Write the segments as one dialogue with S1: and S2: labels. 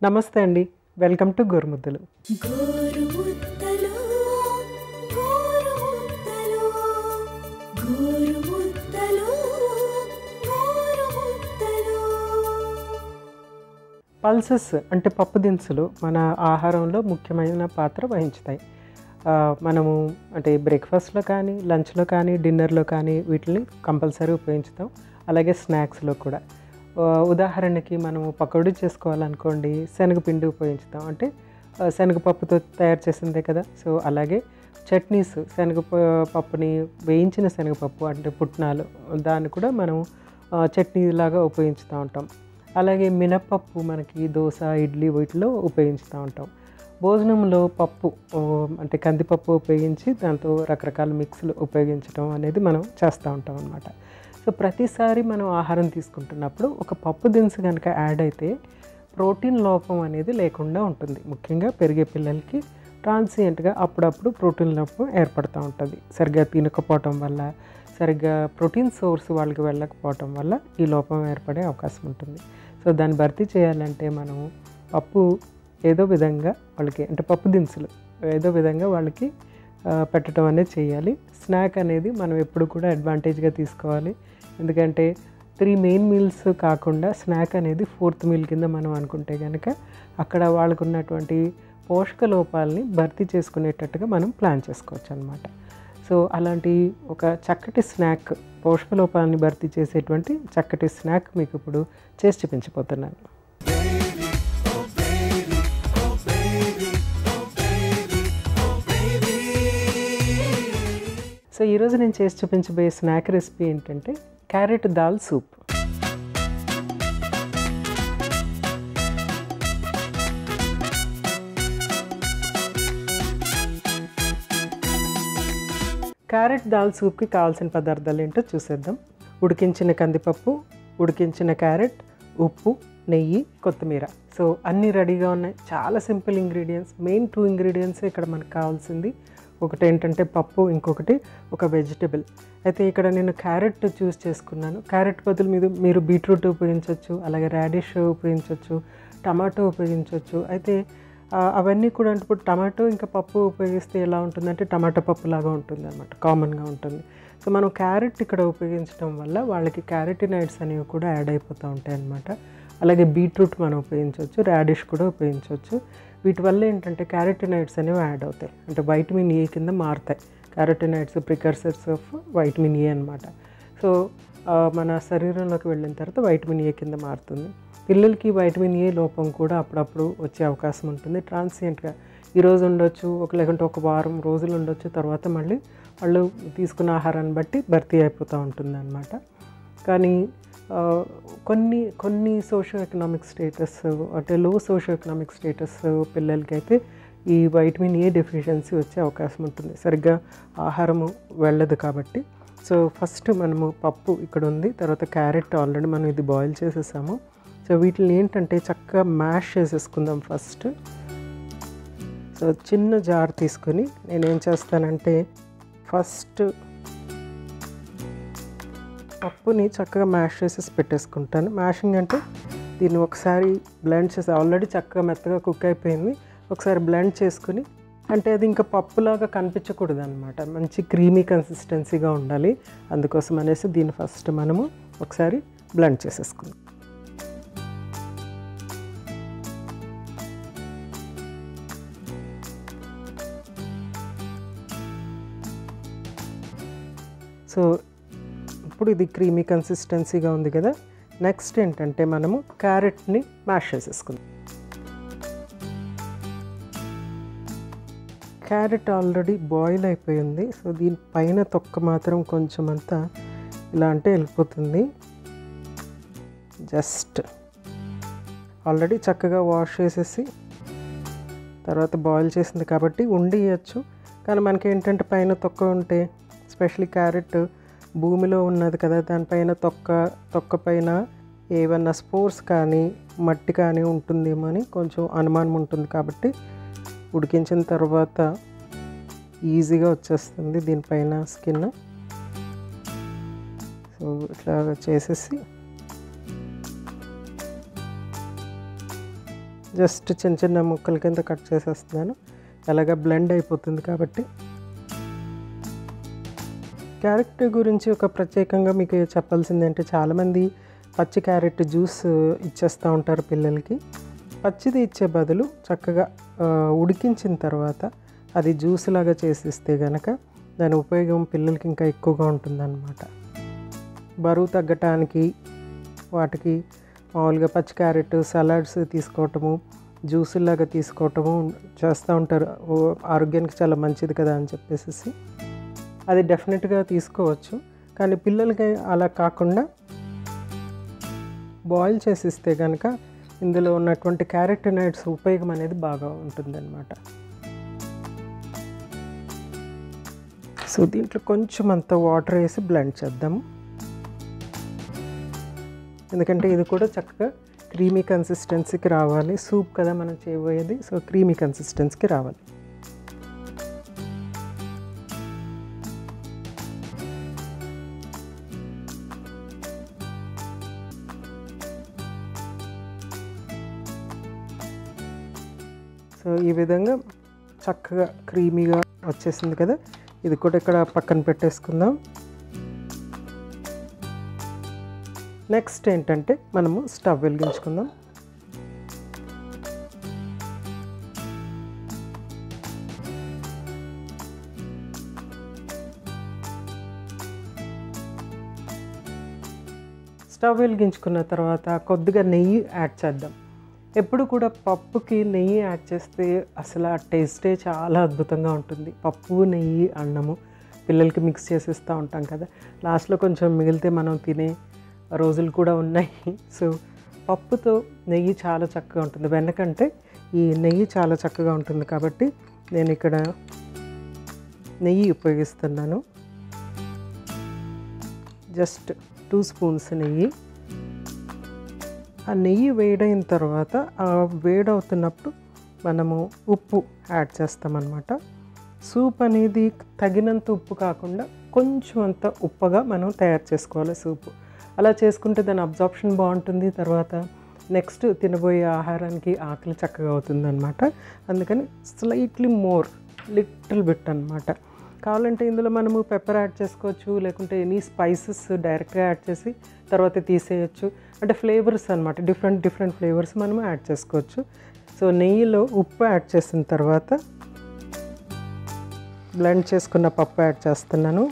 S1: నమస్తే అండి welcome to Gorumuddalu
S2: Gorumuddalu Gorumuddalu Gorumuddalu Gorumuddalu
S1: pulses అంటే పప్పు దినుసులు మన ఆహారంలో ముఖ్యమైన పాత్ర వహించుతాయి ఆ, మనము అంటే బ్రేక్ఫాస్ట్లో కానీ లంచ్లో కానీ డిన్నర్లో కానీ వీటిని కంపల్సరీ ఉపయోగిస్తాం అలాగే స్నాక్స్లో కూడా ఆ, ఉదాహరణకి మనము పకోడీ చేసుకోవాలనుకోండి శనగపిండి ఉపయోగిస్తాం అంటే ఆ, శనగపప్పుతో తయారు చేసిందే కదా సో అలాగే చట్నీస్ శనగ ప- పప్పుని వేయించిన శనగపప్పు అంటే పుట్నాలు దాన్ని కూడా మనం ఆ, చట్నీ లాగా ఉపయోగిస్తూ ఉంటాం అలాగే మినప్పప్పు మనకి దోశ ఇడ్లీ వీటిలో ఉపయోగిస్తూ ఉంటాం భోజనంలో పప్పు ఓ, అంటే కందిపప్పు ఉపయోగించి దాంతో రకరకాల మిక్స్లు ఉపయోగించడం అనేది మనం చేస్తూ ఉంటాం అనమాట సో ప్రతిసారి మనం ఆహారం తీసుకుంటున్నప్పుడు ఒక పప్పు దినుసు కనుక యాడ్ అయితే ప్రోటీన్ లోపం అనేది లేకుండా ఉంటుంది ముఖ్యంగా పెరిగే పిల్లలకి ట్రాన్సియంట్గా అప్పుడప్పుడు ప్రోటీన్ లోపం ఏర్పడుతూ ఉంటుంది సరిగ్గా తినకపోవటం వల్ల సరిగ్గా ప్రోటీన్ సోర్స్ వాళ్ళకి వెళ్ళకపోవటం వల్ల ఈ లోపం ఏర్పడే అవకాశం ఉంటుంది సో దాన్ని భర్తీ చేయాలంటే మనం పప్పు ఏదో విధంగా వాళ్ళకి అంటే పప్పు దినుసులు ఏదో విధంగా వాళ్ళకి ఆ, పెట్టడం అనేది చేయాలి స్నాక్ అనేది మనం ఎప్పుడు కూడా అడ్వాంటేజ్గా తీసుకోవాలి ఎందుకంటే త్రీ మెయిన్ మీల్స్ కాకుండా స్నాక్ అనేది ఫోర్త్ మీల్ కింద మనం అనుకుంటే కనుక అక్కడ వాళ్ళకు ఉన్నటువంటి పోషక లోపాలని భర్తీ చేసుకునేటట్టుగా మనం ప్లాన్ చేసుకోవచ్చు అనమాట సో అలాంటి ఒక చక్కటి స్నాక్ పోషక లోపాలని భర్తీ చేసేటువంటి చక్కటి స్నాక్ మీకు ఇప్పుడు చేసి చూపించబోతున్నాను సో ఈరోజు నేను చేసి చూపించబోయే స్నాక్ రెసిపీ ఏంటంటే carrot dal soup carrot dal సూప్కి కావాల్సిన పదార్థాలు ఏంటో చూసేద్దాం ఉడికించిన కందిపప్పు ఉడికించిన క్యారెట్ ఉప్పు నెయ్యి కొత్తిమీర సో అన్నీ రెడీగా ఉన్నాయి చాలా simple ingredients main two ingredients ఇక్కడ మనకు కావాల్సింది ఒకటి ఏంటంటే పప్పు ఇంకొకటి ఒక వెజిటబుల్ అయితే ఇక్కడ నేను క్యారెట్ చూస్ చేసుకున్నాను క్యారెట్ బదులు మీరు మీరు బీట్రూట్ ఉపయోగించవచ్చు అలాగే రాడిష్ ఉపయోగించవచ్చు టమాటో ఉపయోగించవచ్చు అయితే ఆ, అవన్నీ కూడా అంటే ఇప్పుడు టమాటో ఇంకా పప్పు ఉపయోగిస్తే ఎలా ఉంటుందంటే టమాటో పప్పు లాగా ఉంటుంది అనమాట కామన్గా ఉంటుంది సో మనం క్యారెట్ ఇక్కడ ఉపయోగించడం వల్ల వాళ్ళకి క్యారెటినైడ్స్ అనేవి కూడా యాడ్ అయిపోతూ ఉంటాయి అన్నమాట అలాగే బీట్రూట్ మనం ఉపయోగించవచ్చు రాడిష్ కూడా ఉపయోగించవచ్చు వీటి వల్ల ఏంటంటే క్యారెటినైడ్స్ అనేవి యాడ్ అవుతాయి అంటే వైటమిన్ ఏ కింద మారుతాయి క్యారెటినైడ్స్ ప్రికర్సర్స్ ఆఫ్ వైటమిన్ ఏ అనమాట సో ఆ, మన శరీరంలోకి వెళ్ళిన తర్వాత వైటమిన్ ఏ కింద మారుతుంది పిల్లలకి వైటమిన్ ఏ లోపం కూడా అప్పుడప్పుడు వచ్చే అవకాశం ఉంటుంది ట్రాన్సియంట్గా ఈరోజు ఉండొచ్చు ఒక లేకుంటే ఒక వారం రోజులు ఉండొచ్చు తర్వాత మళ్ళీ వాళ్ళు తీసుకున్న ఆహారాన్ని బట్టి భర్తీ అయిపోతూ ఉంటుంది అనమాట కానీ ఆ, కొన్ని కొన్ని సోషో ఎకనామిక్ స్టేటస్ అంటే లో సోషో ఎకనామిక్ స్టేటస్ పిల్లలకైతే ఈ వైటమిన్ ఏ డెఫిషియన్సీ వచ్చే అవకాశం ఉంటుంది సరిగ్గా ఆహారము వెళ్ళదు కాబట్టి సో ఫస్ట్ మనము పప్పు ఇక్కడ ఉంది తర్వాత క్యారెట్ ఆల్రెడీ మనం ఇది బాయిల్ చేసేసాము సో వీటిని ఏంటంటే చక్కగా మ్యాష్ చేసేసుకుందాం ఫస్ట్ సో చిన్న జార్ తీసుకొని నేనేం చేస్తానంటే ఫస్ట్ పప్పుని చక్కగా మ్యాష్ చేసేసి పెట్టేసుకుంటాను మ్యాషింగ్ అంటే దీన్ని ఒకసారి బ్లెండ్ చేసి ఆల్రెడీ చక్కగా మెత్తగా కుక్ అయిపోయింది ఒకసారి బ్లెండ్ చేసుకుని అంటే అది ఇంకా పప్పులాగా కనిపించకూడదు అనమాట మంచి క్రీమీ కన్సిస్టెన్సీగా ఉండాలి అందుకోసం అనేసి దీన్ని ఫస్ట్ మనము ఒకసారి బ్లెండ్ చేసేసుకుందాం సో ఇప్పుడు ఇది క్రీమీ కన్సిస్టెన్సీగా ఉంది కదా నెక్స్ట్ ఏంటంటే మనము క్యారెట్ని మ్యాష్ చేసేసుకుందాం క్యారెట్ ఆల్రెడీ బాయిల్ అయిపోయింది సో దీని పైన తొక్క మాత్రం కొంచెం అంతా ఇలా అంటే వెళ్ళిపోతుంది జస్ట్ ఆల్రెడీ చక్కగా వాష్ చేసేసి తర్వాత బాయిల్ చేసింది కాబట్టి ఉండియచ్చు కానీ మనకి ఏంటంటే పైన తొక్క ఉంటే స్పెషల్లీ క్యారెట్ భూమిలో ఉన్నది కదా దానిపైన తొక్క తొక్క పైన ఏవన్నా స్పోర్స్ కానీ మట్టి కానీ ఉంటుందేమో అని కొంచెం అనుమానం ఉంటుంది కాబట్టి ఉడికించిన తర్వాత ఈజీగా వచ్చేస్తుంది దీనిపైన స్కిన్ సో ఇట్లా చేసేసి జస్ట్ చిన్న చిన్న ముక్కల కింద కట్ చేసేస్తున్నాను ఎలాగ బ్లెండ్ అయిపోతుంది కాబట్టి క్యారెట్ గురించి ఒక ప్రత్యేకంగా మీకు చెప్పాల్సింది అంటే చాలామంది పచ్చి క్యారెట్ జ్యూస్ ఇచ్చేస్తూ ఉంటారు పిల్లలకి పచ్చిది ఇచ్చే బదులు చక్కగా ఆ, ఉడికించిన తర్వాత అది జ్యూస్ లాగా చేసి ఇస్తే కనుక దాని ఉపయోగం పిల్లలకి ఇంకా ఎక్కువగా ఉంటుందన్నమాట బరువు తగ్గటానికి వాటికి మామూలుగా పచ్చి క్యారెట్ సలాడ్స్ తీసుకోవటము జ్యూసులాగా తీసుకోవటము చేస్తూ ఉంటారు ఓ, ఆరోగ్యానికి చాలా మంచిది కదా అని చెప్పేసి అది డెఫినెట్గా తీసుకోవచ్చు కానీ పిల్లలకి అలా కాకుండా బాయిల్ చేసి ఇస్తే కనుక ఇందులో ఉన్నటువంటి క్యారెటినైడ్స్ ఉపయోగం అనేది బాగా ఉంటుందన్నమాట సో దీంట్లో కొంచెం అంత వాటర్ వేసి బ్లెండ్ చేద్దాము ఎందుకంటే ఇది కూడా చక్కగా క్రీమీ కన్సిస్టెన్సీకి రావాలి సూప్ కదా మనం చేయబోయేది సో క్రీమీ కన్సిస్టెన్సీకి రావాలి సో ఈ విధంగా చక్కగా క్రీమీగా వచ్చేసింది కదా ఇది కూడా ఇక్కడ పక్కన పెట్టేసుకుందాం నెక్స్ట్ ఏంటంటే మనము స్టవ్ వెలిగించుకుందాం స్టవ్ వెలిగించుకున్న తర్వాత కొద్దిగా నెయ్యి యాడ్ చేద్దాం ఎప్పుడు కూడా పప్పుకి నెయ్యి యాడ్ చేస్తే అసలు ఆ టేస్టే చాలా అద్భుతంగా ఉంటుంది పప్పు నెయ్యి అన్నము పిల్లలకి మిక్స్ చేసిస్తూ ఉంటాం కదా లాస్ట్లో కొంచెం మిగిలితే మనం తినే రోజులు కూడా ఉన్నాయి సో పప్పుతో నెయ్యి చాలా చక్కగా ఉంటుంది వెనకంటే ఈ నెయ్యి చాలా చక్కగా ఉంటుంది కాబట్టి నేను ఇక్కడ నెయ్యి ఉపయోగిస్తున్నాను జస్ట్ టూ స్పూన్స్ నెయ్యి ఆ నెయ్యి వేడైన తర్వాత ఆ వేడవుతున్నప్పుడు మనము ఉప్పు యాడ్ చేస్తామన్నమాట సూప్ అనేది తగినంత ఉప్పు కాకుండా కొంచెం అంత ఉప్పగా మనం తయారు చేసుకోవాలి సూపు అలా చేసుకుంటే దాని అబ్జార్ప్షన్ బాగుంటుంది తర్వాత నెక్స్ట్ తినబోయే ఆహారానికి ఆకలి చక్కగా అవుతుంది అనమాట అందుకని స్లైట్లీ మోర్ లిటిల్ బిట్ అనమాట కావాలంటే ఇందులో మనము పెప్పర్ యాడ్ చేసుకోవచ్చు లేకుంటే ఎనీ స్పైసెస్ డైరెక్ట్గా యాడ్ చేసి తర్వాత తీసేయచ్చు అంటే ఫ్లేవర్స్ అనమాట డిఫరెంట్ డిఫరెంట్ ఫ్లేవర్స్ మనము యాడ్ చేసుకోవచ్చు సో నెయ్యిలో ఉప్పు యాడ్ చేసిన తర్వాత బ్లెండ్ చేసుకున్న పప్పు యాడ్ చేస్తున్నాను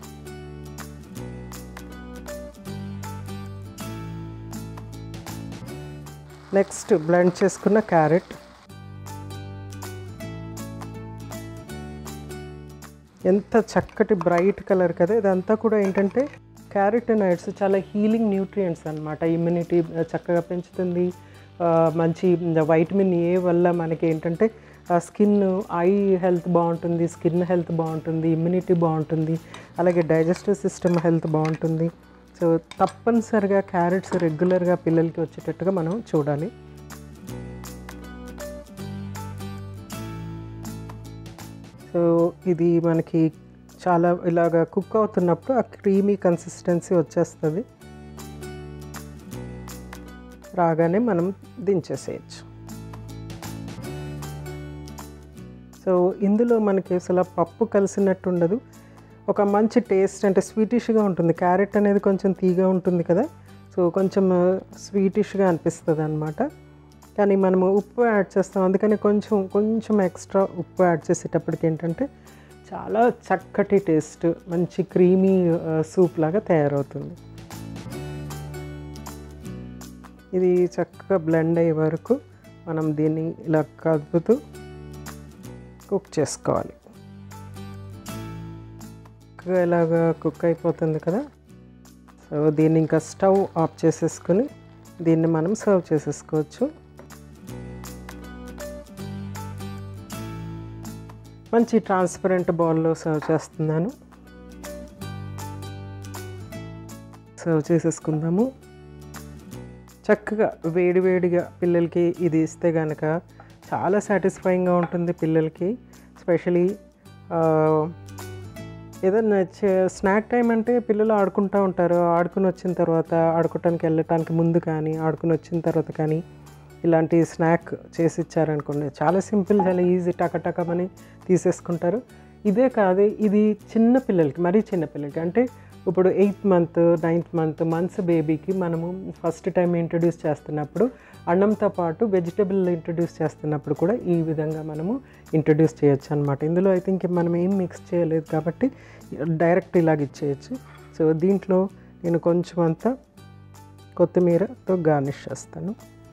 S1: నెక్స్ట్ బ్లెండ్ చేసుకున్న క్యారెట్ ఎంత చక్కటి బ్రైట్ కలర్ కదా ఇదంతా కూడా ఏంటంటే క్యారెటినైడ్స్ చాలా హీలింగ్ న్యూట్రియంట్స్ అనమాట ఇమ్యూనిటీ చక్కగా పెంచుతుంది ఆ, మంచి వైటమిన్ ఏ వల్ల మనకి ఏంటంటే స్కిన్ ఐ హెల్త్ బాగుంటుంది స్కిన్ హెల్త్ బాగుంటుంది ఇమ్యూనిటీ బాగుంటుంది అలాగే డైజెస్టివ్ సిస్టమ్ హెల్త్ బాగుంటుంది సో తప్పనిసరిగా క్యారెట్స్ రెగ్యులర్గా పిల్లలకి వచ్చేటట్టుగా మనం చూడాలి సో ఇది మనకి చాలా ఇలాగ కుక్ అవుతున్నప్పుడు ఆ క్రీమీ కన్సిస్టెన్సీ వచ్చేస్తుంది రాగానే మనం దించేసేయచ్చు సో ఇందులో మనకి అసలు ఆ పప్పు కలిసినట్టు ఉండదు ఒక మంచి టేస్ట్ అంటే స్వీటిష్గా ఉంటుంది క్యారెట్ అనేది కొంచెం తీగా ఉంటుంది కదా సో కొంచెం స్వీటిష్గా అనిపిస్తుంది అనమాట కానీ మనము ఉప్పు యాడ్ చేస్తాం అందుకని కొంచెం కొంచెం ఎక్స్ట్రా ఉప్పు యాడ్ చేసేటప్పటికి ఏంటంటే చాలా చక్కటి టేస్ట్ మంచి క్రీమీ సూప్ లాగా తయారవుతుంది ఇది చక్కగా బ్లెండ్ అయ్యే వరకు మనం దీన్ని ఇలా కదుపుతూ కుక్ చేసుకోవాలి చక్కగా ఇలాగా కుక్ అయిపోతుంది కదా సో దీన్ని ఇంకా స్టవ్ ఆఫ్ చేసేసుకుని దీన్ని మనం సర్వ్ చేసేసుకోవచ్చు మంచి ట్రాన్స్పరెంట్ బౌల్లో సర్వ్ చేస్తున్నాను సర్వ్ చేసేసుకుందాము చక్కగా వేడివేడిగా పిల్లలకి ఇది ఇస్తే కనుక చాలా సాటిస్ఫైయింగ్గా ఉంటుంది పిల్లలకి స్పెషలీ ఏదన్నా స్నాక్ టైం అంటే పిల్లలు ఆడుకుంటూ ఉంటారు ఆడుకుని వచ్చిన తర్వాత ఆడుకోవటానికి వెళ్ళటానికి ముందు కానీ ఆడుకుని వచ్చిన తర్వాత కానీ ఇలాంటి స్నాక్ చేసి ఇచ్చారనుకోండి చాలా సింపుల్ చాలా ఈజీ టకటకమని తీసేసుకుంటారు ఇదే కాదు ఇది చిన్న పిల్లలకి మరీ చిన్న పిల్లలకి అంటే ఇప్పుడు eighth month ninth month months బేబీకి మనము ఫస్ట్ టైం ఇంట్రడ్యూస్ చేస్తున్నప్పుడు అన్నంతో పాటు వెజిటబుల్ ఇంట్రడ్యూస్ చేస్తున్నప్పుడు కూడా ఈ విధంగా మనము ఇంట్రడ్యూస్ చేయొచ్చు అనమాట ఇందులో అయితే ఇంక మనం ఏం మిక్స్ చేయలేదు కాబట్టి డైరెక్ట్ ఇలాగ ఇచ్చేయచ్చు సో దీంట్లో నేను కొంచెం అంతా కొత్తిమీరతో గార్నిష్ చేస్తాను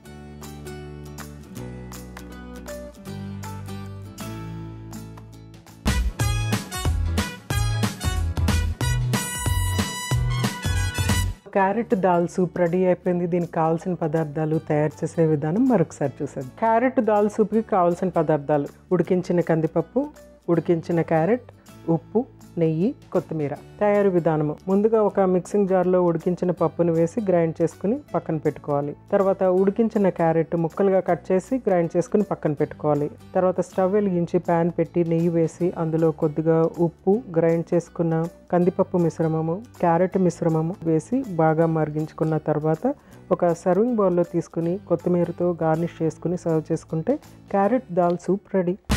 S1: క్యారెట్ దాల్ సూప్ రెడీ అయిపోయింది దీనికి కావాల్సిన పదార్థాలు తయారు చేసే విధానం మరొకసారి చూసేది క్యారెట్ దాల్ సూప్కి కావాల్సిన పదార్థాలు ఉడికించిన కందిపప్పు ఉడికించిన క్యారెట్ ఉప్పు నెయ్యి కొత్తిమీర తయారు విధానము ముందుగా ఒక మిక్సింగ్ జార్లో ఉడికించిన పప్పును వేసి గ్రైండ్ చేసుకుని పక్కన పెట్టుకోవాలి తర్వాత ఉడికించిన క్యారెట్ ముక్కలుగా కట్ చేసి గ్రైండ్ చేసుకుని పక్కన పెట్టుకోవాలి తర్వాత స్టవ్ వెలిగించి ప్యాన్ పెట్టి నెయ్యి వేసి అందులో కొద్దిగా ఉప్పు గ్రైండ్ చేసుకున్న కందిపప్పు మిశ్రమము క్యారెట్ మిశ్రమము వేసి బాగా మరిగించుకున్న తర్వాత ఒక సర్వింగ్ బౌల్లో తీసుకుని కొత్తిమీరతో గార్నిష్ చేసుకుని సర్వ్ చేసుకుంటే క్యారెట్ దాల్ సూప్ రెడీ